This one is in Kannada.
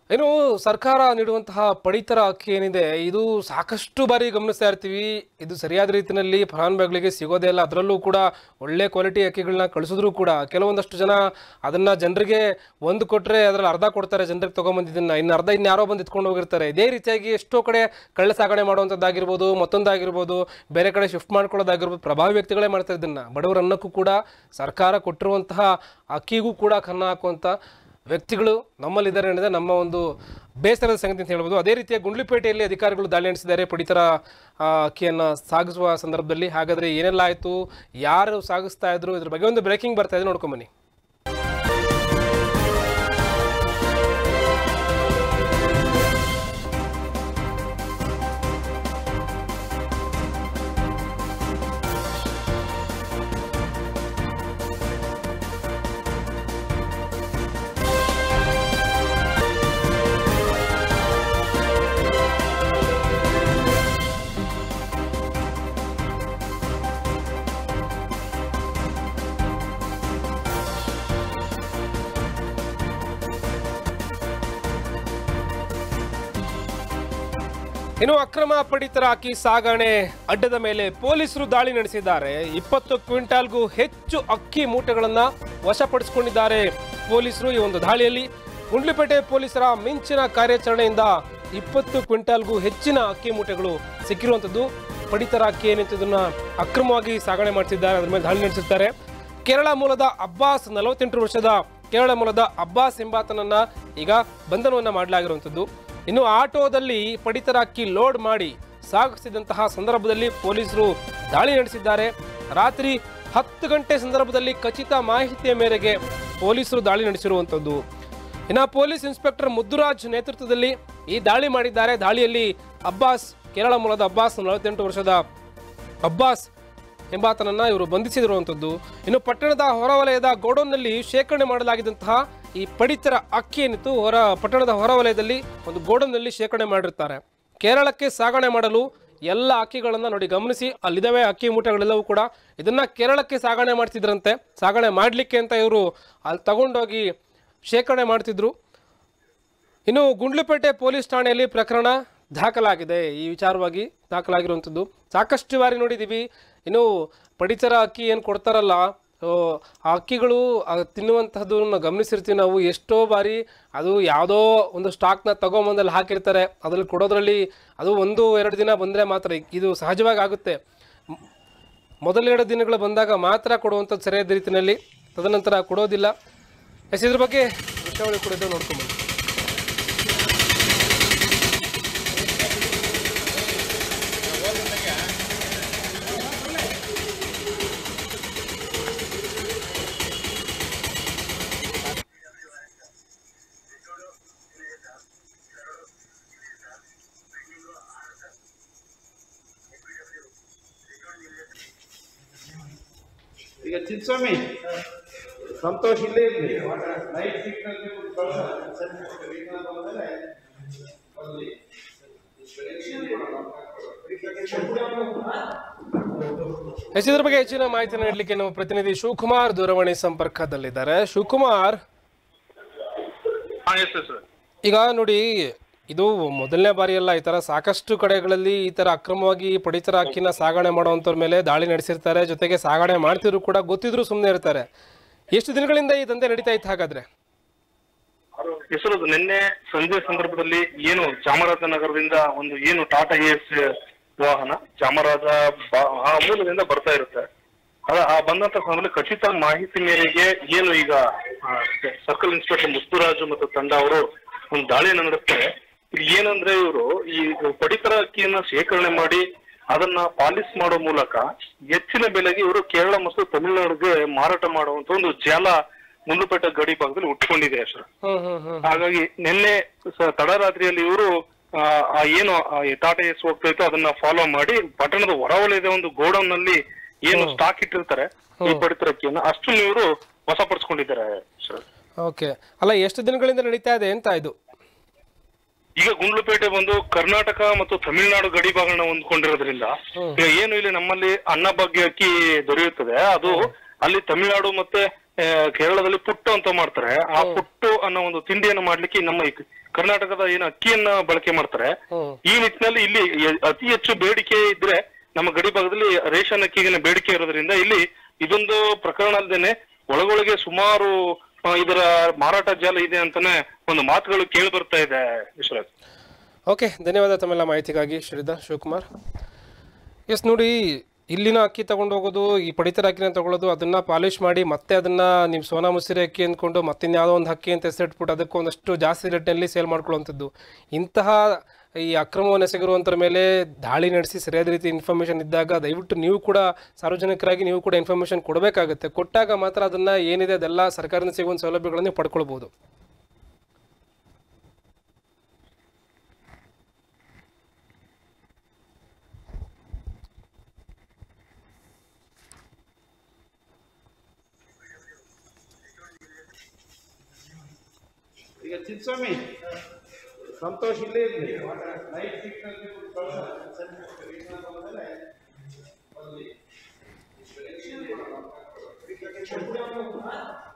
ಏನು ಸರ್ಕಾರ ನೀಡುವಂತಹ ಪಡಿತರ ಅಕ್ಕಿ ಏನಿದೆ ಇದು ಸಾಕಷ್ಟು ಬಾರಿ ಗಮನಿಸ್ತಾ ಇರ್ತೀವಿ ಇದು ಸರಿಯಾದ ರೀತಿಯಲ್ಲಿ ಫಲಾನುಭವಿಗಳಿಗೆ ಸಿಗೋದೇ ಇಲ್ಲ ಅದರಲ್ಲೂ ಕೂಡ ಒಳ್ಳೆ ಕ್ವಾಲಿಟಿ ಅಕ್ಕಿಗಳನ್ನ ಕಳಿಸಿದ್ರು ಕೂಡ ಕೆಲವೊಂದಷ್ಟು ಜನ ಅದನ್ನ ಜನರಿಗೆ ಒಂದು ಕೊಟ್ಟರೆ ಅದರಲ್ಲಿ ಅರ್ಧ ಕೊಡ್ತಾರೆ ಜನರಿಗೆ ತೊಗೊಂಬಂದಿದ್ದನ್ನ ಇನ್ನು ಅರ್ಧ ಇನ್ಯಾರೋ ಬಂದು ಎತ್ಕೊಂಡು ಹೋಗಿರ್ತಾರೆ ಇದೇ ರೀತಿಯಾಗಿ ಎಷ್ಟೋ ಕಡೆ ಕಳ್ಳ ಸಾಗಣೆ ಮಾಡುವಂಥದ್ದಾಗಿರ್ಬೋದು ಮತ್ತೊಂದಾಗಿರ್ಬೋದು ಬೇರೆ ಕಡೆ ಶಿಫ್ಟ್ ಮಾಡ್ಕೊಳ್ಳೋದಾಗಿರ್ಬೋದು ಪ್ರಭಾವಿ ವ್ಯಕ್ತಿಗಳೇ ಮಾಡ್ತಾರೆ ಇದನ್ನ ಬಡವರ ಅನ್ನಕ್ಕೂ ಕೂಡ ಸರ್ಕಾರ ಕೊಟ್ಟಿರುವಂತಹ ಅಕ್ಕಿಗೂ ಕೂಡ ಕನ್ನ ಹಾಕುವಂಥ ವ್ಯಕ್ತಿಗಳು ನಮ್ಮಲ್ಲಿದ್ದಾರೆ ಅನ್ನೋದೇ ನಮ್ಮ ಒಂದು ಬೇಸರದ ಸಂಗತಿ ಅಂತ ಹೇಳ್ಬೋದು ಅದೇ ರೀತಿಯ ಗುಂಡ್ಲುಪೇಟೆಯಲ್ಲಿ ಅಧಿಕಾರಿಗಳು ದಾಳಿ ನಡೆಸಿದ್ದಾರೆ ಪಡಿತರ ಆ, ಅಕ್ಕಿಯನ್ನು ಸಾಗಿಸುವ ಸಂದರ್ಭದಲ್ಲಿ ಹಾಗಾದರೆ ಏನೆಲ್ಲ ಆಯಿತು ಯಾರು ಸಾಗಿಸ್ತಾ ಇದ್ರು ಇದ್ರ ಬಗ್ಗೆ ಒಂದು ಬ್ರೇಕಿಂಗ್ ಬರ್ತಾ ಇದೆ ನೋಡ್ಕೊಂಬನ್ನಿ ಇನ್ನು ಅಕ್ರಮ ಪಡಿತರ ಅಕ್ಕಿ ಸಾಗಣೆ ಅಡ್ಡದ ಮೇಲೆ ಪೊಲೀಸರು ದಾಳಿ ನಡೆಸಿದ್ದಾರೆ ಇಪ್ಪತ್ತು ಕ್ವಿಂಟಾಲ್ಗೂ ಹೆಚ್ಚು ಅಕ್ಕಿ ಮೂಟೆಗಳನ್ನ ವಶಪಡಿಸಿಕೊಂಡಿದ್ದಾರೆ ಪೊಲೀಸರು ಈ ಒಂದು ದಾಳಿಯಲ್ಲಿ ಗುಂಡ್ಲುಪೇಟೆ ಪೊಲೀಸರ ಮಿಂಚಿನ ಕಾರ್ಯಾಚರಣೆಯಿಂದ ಇಪ್ಪತ್ತು ಕ್ವಿಂಟಾಲ್ಗೂ ಹೆಚ್ಚಿನ ಅಕ್ಕಿ ಮೂಟೆಗಳು ಸಿಕ್ಕಿರುವಂಥದ್ದು ಪಡಿತರ ಅಕ್ಕಿ ಏನಿತ್ತು ಇದನ್ನ ಅಕ್ರಮವಾಗಿ ಸಾಗಣೆ ಮಾಡ್ತಿದ್ದಾರೆ ಅದ್ರ ಮೇಲೆ ದಾಳಿ ನಡೆಸಿದ್ದಾರೆ ಕೇರಳ ಮೂಲದ ಅಬ್ಬಾಸ್ ನಲವತ್ತೆಂಟು ವರ್ಷದ ಕೇರಳ ಮೂಲದ ಅಬ್ಬಾಸ್ ಎಂಬಾತನನ್ನ ಈಗ ಬಂಧನವನ್ನ ಮಾಡಲಾಗಿರುವಂಥದ್ದು ಇನ್ನು ಆಟೋದಲ್ಲಿ ಪಡಿತರ ಅಕ್ಕಿ ಲೋಡ್ ಮಾಡಿ ಸಾಗಿಸಿದಂತಹ ಸಂದರ್ಭದಲ್ಲಿ ಪೊಲೀಸರು ದಾಳಿ ನಡೆಸಿದ್ದಾರೆ ರಾತ್ರಿ ಹತ್ತು ಗಂಟೆ ಸಂದರ್ಭದಲ್ಲಿ ಖಚಿತ ಮಾಹಿತಿಯ ಮೇರೆಗೆ ಪೊಲೀಸರು ದಾಳಿ ನಡೆಸಿರುವಂಥದ್ದು ಇನ್ನು ಪೊಲೀಸ್ ಇನ್ಸ್ಪೆಕ್ಟರ್ ಮುದ್ದುರಾಜ್ ನೇತೃತ್ವದಲ್ಲಿ ಈ ದಾಳಿ ಮಾಡಿದ್ದಾರೆ ದಾಳಿಯಲ್ಲಿ ಅಬ್ಬಾಸ್ ಕೇರಳ ಮೂಲದ ಅಬ್ಬಾಸ್ ನಲವತ್ತೆಂಟು ವರ್ಷದ ಅಬ್ಬಾಸ್ ಎಂಬಾತನನ್ನ ಇವರು ಬಂಧಿಸಿರುವಂಥದ್ದು ಇನ್ನು ಪಟ್ಟಣದ ಹೊರವಲಯದ ಗೋಡೌನ್ನಲ್ಲಿ ಶೇಖರಣೆ ಮಾಡಲಾಗಿದ್ದಂತಹ ಈ ಪಡಿತರ ಅಕ್ಕಿ ಏನಿತ್ತು ಹೊರ ಪಟ್ಟಣದ ಹೊರವಲಯದಲ್ಲಿ ಒಂದು ಗೋಡೌನ್ನಲ್ಲಿ ಶೇಖರಣೆ ಮಾಡಿರ್ತಾರೆ ಕೇರಳಕ್ಕೆ ಸಾಗಣೆ ಮಾಡಲು ಎಲ್ಲ ಅಕ್ಕಿಗಳನ್ನ ನೋಡಿ ಗಮನಿಸಿ ಅಲ್ಲಿದ್ದಾವೆ ಅಕ್ಕಿ ಮೂಟೆಗಳೆಲ್ಲವೂ ಕೂಡ ಇದನ್ನ ಕೇರಳಕ್ಕೆ ಸಾಗಣೆ ಮಾಡ್ತಿದ್ರಂತೆ ಸಾಗಣೆ ಮಾಡಲಿಕ್ಕೆ ಅಂತ ಇವರು ಅಲ್ಲಿ ತಗೊಂಡೋಗಿ ಶೇಖರಣೆ ಮಾಡ್ತಿದ್ರು ಇನ್ನು ಗುಂಡ್ಲುಪೇಟೆ ಪೊಲೀಸ್ ಠಾಣೆಯಲ್ಲಿ ಪ್ರಕರಣ ದಾಖಲಾಗಿದೆ ಈ ವಿಚಾರವಾಗಿ ದಾಖಲಾಗಿರುವಂಥದ್ದು ಸಾಕಷ್ಟು ಬಾರಿ ನೋಡಿದ್ದೀವಿ ಇನ್ನು ಪಡಿತರ ಅಕ್ಕಿ ಏನು ಕೊಡ್ತಾರಲ್ಲ ಸೊ ಆ ಅಕ್ಕಿಗಳು ಆ ತಿನ್ನುವಂತಹದ್ದನ್ನು ಗಮನಿಸಿರ್ತೀವಿ ನಾವು ಎಷ್ಟೋ ಬಾರಿ ಅದು ಯಾವುದೋ ಒಂದು ಸ್ಟಾಕ್ನ ತಗೊಂಬಂದಲ್ಲಿ ಹಾಕಿರ್ತಾರೆ ಅದ್ರಲ್ಲಿ ಕೊಡೋದ್ರಲ್ಲಿ ಅದು ಒಂದು ಎರಡು ದಿನ ಬಂದರೆ ಮಾತ್ರ ಇದು ಸಹಜವಾಗಿ ಆಗುತ್ತೆ ಮ್- ಮೊದಲೆರಡು ದಿನಗಳು ಬಂದಾಗ ಮಾತ್ರ ಕೊಡುವಂಥದ್ದು ಸರಿಯಾದ ರೀತಿಯಲ್ಲಿ ತದನಂತರ ಕೊಡೋದಿಲ್ಲ ಎಸ್ ಇದ್ರ ಬಗ್ಗೆ ವಿಷಯಾವಳಿ ಕೂಡ ಇದ್ದಾವೆ ನೋಡ್ಕೊಂಬನ್ನಿ ಈಗ ಚಿನ್ಸ್ವಾಮಿ ಸಂತೋಷ್ ಇಲ್ಲೇ ಇರ್ಲಿ ನೈಟ್ ಸಿಗ್ನಲ್ ಎಸ್ ಇದ್ರ ಬಗ್ಗೆ ಹೆಚ್ಚಿನ ಮಾಹಿತಿ ನೀಡಲಿಕ್ಕೆ ನಮ್ಮ ಪ್ರತಿನಿಧಿ ಶಿವಕುಮಾರ್ ದೂರವಾಣಿ ಸಂಪರ್ಕದಲ್ಲಿದ್ದಾರೆ ಶಿವಕುಮಾರ್ ಹಾ ಎಸ್ ಸರ್ ಈಗ ನೋಡಿ ಇದು ಮೊದಲನೇ ಬಾರಿ ಅಲ್ಲ ಈ ತರ ಸಾಕಷ್ಟು ಕಡೆಗಳಲ್ಲಿ ಈ ತರ ಅಕ್ರಮವಾಗಿ ಪಡಿತರ ಅಕ್ಕಿನ ಸಾಗಣೆ ಮಾಡುವಂತವ್ರ ಮೇಲೆ ದಾಳಿ ನಡೆಸಿರ್ತಾರೆ ಜೊತೆಗೆ ಸಾಗಣೆ ಮಾಡ್ತಿದ್ರು ಕೂಡ ಗೊತ್ತಿದ್ರು ಸುಮ್ಮನೆ ಇರ್ತಾರೆ ಎಷ್ಟು ದಿನಗಳಿಂದ ಈ ದಂಧೆ ನಡೀತಾ ಇತ್ತು ಹಾಗಾದ್ರೆ ಹೆಸರು ನಿನ್ನೆ ಸಂಜೆ ಸಂದರ್ಭದಲ್ಲಿ ಏನು ಚಾಮರಾಜನಗರದಿಂದ ಒಂದು ಏನು ಟಾಟಾ ಎಸ್ ವಾಹನ ಚಾಮರಾಜ ಬ- ಆ ಮೂಲದಿಂದ ಬರ್ತಾ ಇರುತ್ತೆ ಅದ ಆ ಬಂದಂತ ಸಂದರ್ಭದಲ್ಲಿ ಖಚಿತ ಮಾಹಿತಿ ಮೇರೆಗೆ ಏನು ಈಗ ಸರ್ಕಲ್ ಇನ್ಸ್ಪೆಕ್ಟರ್ ಮುತ್ತುರಾಜು ಮತ್ತು ತಂಡ ಅವರು ಒಂದು ದಾಳಿಯನ್ನು ನಡೆಸ್ತಾರೆ ಇದು ಏನಂದ್ರೆ ಇವರು ಈ ಪಡಿತರ ಅಕ್ಕಿಯನ್ನ ಶೇಖರಣೆ ಮಾಡಿ ಅದನ್ನ ಪಾಲಿಸ್ ಮಾಡೋ ಮೂಲಕ ಹೆಚ್ಚಿನ ಬೆಲೆಗೆ ಇವರು ಕೇರಳ ಮತ್ತು ತಮಿಳುನಾಡಿಗೆ ಮಾರಾಟ ಮಾಡುವಂತ ಒಂದು ಜಾಲ ಮುಂದುಪೇಟೆ ಗಡಿ ಭಾಗದಲ್ಲಿ ಉಟ್ಕೊಂಡಿದೆ ಸರ್ ಹ್ಮ್ ಹ್ಮ್ ಹ್ಮ್ ಹಾಗಾಗಿ ನಿನ್ನೆ ಸ- ತಡರಾತ್ರಿಯಲ್ಲಿ ಇವರು ಆ ಏನು ಆ ಈ ಟಾಟಾ ಎಸ್ ಹೋಗ್ತಾ ಇತ್ತು ಅದನ್ನ ಫಾಲೋ ಮಾಡಿ ಪಟ್ಟಣದ ಹೊರವಲಯದ ಒಂದು ಗೋಡೌನ್ ನಲ್ಲಿ ಏನು ಸ್ಟಾಕ್ ಇಟ್ಟಿರ್ತಾರೆ ಈ ಪಡಿತರ ಅಕ್ಕಿಯನ್ನ ಅಷ್ಟು ಇವರು ವಶಪಡಿಸ್ಕೊಂಡಿದ್ದಾರೆ ಸರ್ ಓಕೆ ಅಲ್ಲ ಎಷ್ಟು ದಿನಗಳಿಂದ ನಡೀತಾ ಇದೆ ಅಂತ ಇದು ಈಗ ಗುಂಡ್ಲುಪೇಟೆ ಬಂದು ಕರ್ನಾಟಕ ಮತ್ತು ತಮಿಳುನಾಡು ಗಡಿ ಭಾಗನ ಹೊಂದ್ಕೊಂಡಿರೋದ್ರಿಂದ ಈಗ ಏನು ಇಲ್ಲಿ ನಮ್ಮಲ್ಲಿ ಅನ್ನಭಾಗ್ಯ ಅಕ್ಕಿ ದೊರೆಯುತ್ತದೆ ಅದು ಅಲ್ಲಿ ತಮಿಳುನಾಡು ಮತ್ತೆ ಆ, ಕೇರಳದಲ್ಲಿ ಪುಟ್ಟು ಅಂತ ಮಾಡ್ತಾರೆ ಆ ಪುಟ್ಟು ಅನ್ನೋ ಒಂದು ತಿಂಡಿಯನ್ನು ಮಾಡ್ಲಿಕ್ಕೆ ನಮ್ಮ ಈ ಕರ್ನಾಟಕದ ಏನು ಅಕ್ಕಿಯನ್ನ ಬಳಕೆ ಮಾಡ್ತಾರೆ ಹ್ಮ್ ಈ ನಿಟ್ಟಿನಲ್ಲಿ ಇಲ್ಲಿ ಎ- ಅತಿ ಹೆಚ್ಚು ಬೇಡಿಕೆ ಇದ್ರೆ ನಮ್ಮ ಗಡಿ ಭಾಗದಲ್ಲಿ ರೇಷನ್ ಅಕ್ಕಿಗೆ ಬೇಡಿಕೆ ಇರೋದ್ರಿಂದ ಇಲ್ಲಿ ಇದೊಂದು ಪ್ರಕರಣ ಅಲ್ಲದೇನೆ ಒಳಗೊಳಗೆ ಸುಮಾರು ಆ, ಇದರ ಮಾರಾಟ ಜಾಲ ಇದೆ ಅಂತಾನೆ ಒಂದು ಮಾತುಗಳು ಕೇಳಿ ಬರ್ತಾ ಇದೆ ವಿಶ್ವರಾಜ್ ಓಕೆ ಧನ್ಯವಾದ ತಮ್ಮೆಲ್ಲ ಮಾಹಿತಿಗಾಗಿ ಶ್ರೀಧರ್ ಶಿವಕುಮಾರ್ ಎಸ್ ನೋಡಿ ಇಲ್ಲಿನ ಅಕ್ಕಿ ತಗೊಂಡು ಹೋಗೋದು ಈ ಪಡಿತರ ಅಕ್ಕಿನ ತಗೊಳ್ಳೋದು ಅದನ್ನ ಪಾಲಿಶ್ ಮಾಡಿ ಮತ್ತೆ ಅದನ್ನ ನೀವು ಸೋನಾ ಮುಸಿರಿ ಅಕ್ಕಿ ಅಂದ್ಕೊಂಡು ಮತ್ತೆ ಯಾವುದೋ ಒಂದು ಅಕ್ಕಿ ಅಂತ ಹೆಸರಿಟ್ಬಿಟ್ಟು ಅದಕ್ಕೆ ಒಂದಷ್ಟು ಜಾಸ್ತಿ ರೇಟ್ನಲ್ಲಿ ಸೇಲ್ ಮಾಡ್ಕೊಳ್ಳುವಂಥದ್ದು ಇಂತಹ ಈ ಅಕ್ರಮವನ್ನು ಎಸಗಿರುವಂಥರ ಮೇಲೆ ದಾಳಿ ನಡೆಸಿ ಸರಿಯಾದ ರೀತಿ ಇನ್ಫಾರ್ಮೇಷನ್ ಇದ್ದಾಗ ದಯವಿಟ್ಟು ನೀವು ಕೂಡ ಸಾರ್ವಜನಿಕರಾಗಿ ನೀವು ಕೂಡ ಇನ್ಫಾರ್ಮೇಷನ್ ಕೊಡಬೇಕಾಗುತ್ತೆ ಕೊಟ್ಟಾಗ ಮಾತ್ರ ಅದನ್ನ ಏನಿದೆ ಅದೆಲ್ಲ ಸರ್ಕಾರದಿಂದ ಸಿಗುವಂಥ ಸೌಲಭ್ಯಗಳನ್ನು ನೀವು ಪಡ್ಕೊಳ್ಬೋದು ಈಗ ಚಿನ್ಸ್ವಾಮಿ ಸಂತೋಷ್ ಇಲ್ಲೇ ಇರ್ಲಿ ನೈಟ್ ಸಿಗ್ನಲ್ ಕಳ್ಸ.